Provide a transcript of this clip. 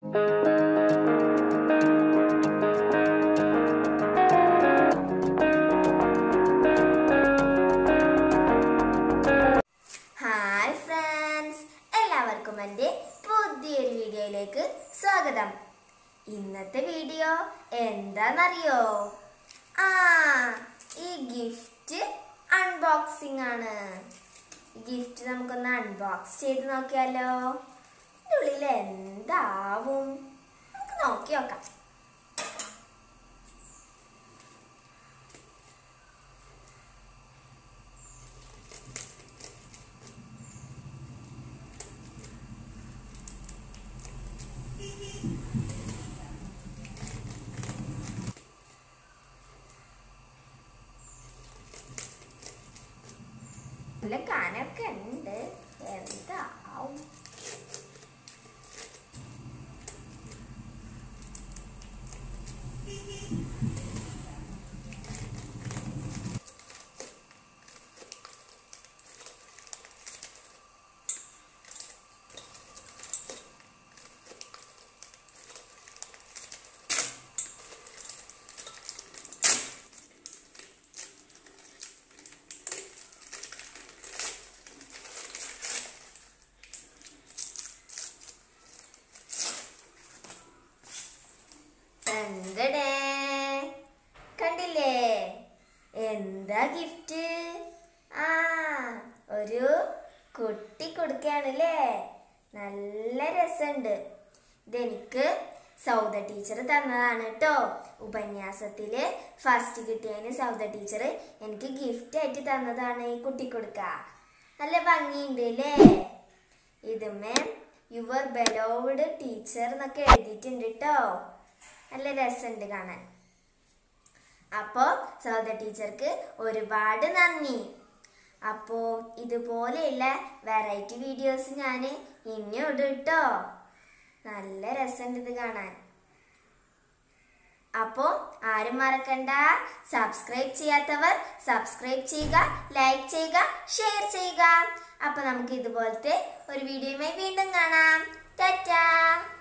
hi friends എല്ലാവർക്കും എൻ്റെ പുതിയൊരു വീഡിയോയിലേക്ക് സ്വാഗതം ഇന്നത്തെ വീഡിയോ എന്താണെന്നറിയോ ആ ഈ ഗിഫ്റ്റ് അൺബോക്സിംഗ് ആണ് ഈ ഗിഫ്റ്റ് നമുക്കൊന്ന് അൺബോക്സ് ചെയ്ത് നോക്കിയാലോ ഇതിൻ്റെ ഉള്ളിൽ എന്താവും നമുക്ക് നോക്കി നോക്കാം നല്ല കനൊക്കെ ഉണ്ട് എന്താവും എന്തടേ കണ്ടില്ലേ എന്താ ഗിഫ്റ്റ് ആ ഒരു കുട്ടി കൊടുക്കുകയാണല്ലേ നല്ല രസമുണ്ട് ഇതെനിക്ക് സൗദ ടീച്ചർ തന്നതാണ് കേട്ടോ ഉപന്യാസത്തില് ഫസ്റ്റ് കിട്ടിയതിന് സൗദ ടീച്ചർ എനിക്ക് ഗിഫ്റ്റ് ആയിട്ട് തന്നതാണ് ഈ കുട്ടി കൊടുക്ക നല്ല ഭംഗിയുണ്ട് അല്ലേ ഇതുമേ യുവർ ബെലോവഡ് ടീച്ചർ എന്നൊക്കെ എഴുതിയിട്ടുണ്ട് കേട്ടോ നല്ല രസമുണ്ട് കാണാൻ അപ്പോൾ സൗദ ടീച്ചർക്ക് ഒരുപാട് നന്ദി അപ്പോൾ ഇതുപോലെയുള്ള വെറൈറ്റി വീഡിയോസ് ഞാൻ ഇനിയും ഇടും കേട്ടോ നല്ല രസമുണ്ട് ഇത് കാണാൻ അപ്പോൾ ആരും മറക്കണ്ട സബ്സ്ക്രൈബ് ചെയ്യാത്തവർ സബ്സ്ക്രൈബ് ചെയ്യുക ലൈക്ക് ചെയ്യുക ഷെയർ ചെയ്യുക അപ്പോൾ നമുക്ക് ഇതുപോലത്തെ ഒരു വീഡിയോയുമായി വീണ്ടും കാണാം ടാറ്റാ